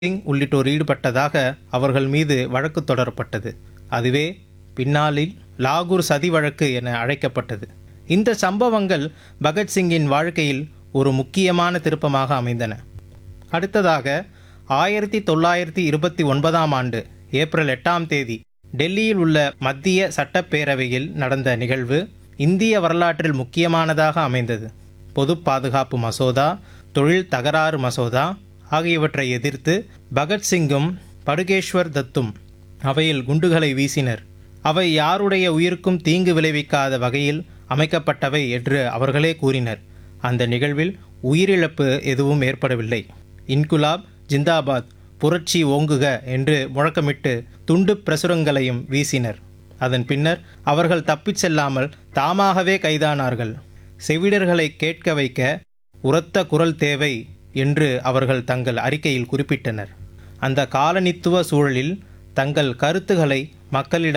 சிங் உள்ளிட்டோர் ஈடுபட்டதாக அவர்கள் மீது வழக்கு தொடரப்பட்டது அதுவே பின்னாளில் லாகூர் சதி வழக்கு என அழைக்கப்பட்டது இந்த சம்பவங்கள் பகத்சிங்கின் வாழ்க்கையில் ஒரு முக்கியமான திருப்பமாக அமைந்தன அடுத்ததாக ஆயிரத்தி தொள்ளாயிரத்தி இருபத்தி ஒன்பதாம் ஆண்டு ஏப்ரல் எட்டாம் தேதி டெல்லியில் உள்ள மத்திய சட்டப்பேரவையில் நடந்த நிகழ்வு இந்திய வரலாற்றில் முக்கியமானதாக அமைந்தது பொது பாதுகாப்பு மசோதா தொழில் தகராறு மசோதா ஆகியவற்றை எதிர்த்து பகத்சிங்கும் படுகேஷ்வர் தத்தும் அவையில் குண்டுகளை வீசினர் அவை யாருடைய உயிருக்கும் தீங்கு விளைவிக்காத வகையில் அமைக்கப்பட்டவை என்று அவர்களே கூறினர் அந்த நிகழ்வில் உயிரிழப்பு எதுவும் ஏற்படவில்லை இன்குலாப் ஜிந்தாபாத் புரட்சி ஓங்குக என்று முழக்கமிட்டு துண்டு பிரசுரங்களையும் வீசினர் அதன் பின்னர் அவர்கள் தப்பிச் செல்லாமல் தாமாகவே கைதானார்கள் செவிடர்களை கேட்க வைக்க உரத்த குரல் தேவை என்று அவர்கள் தங்கள் அறிக்கையில் குறிப்பிட்டனர் அந்த காலனித்துவ சூழலில் தங்கள் கருத்துக்களை மக்களிடம்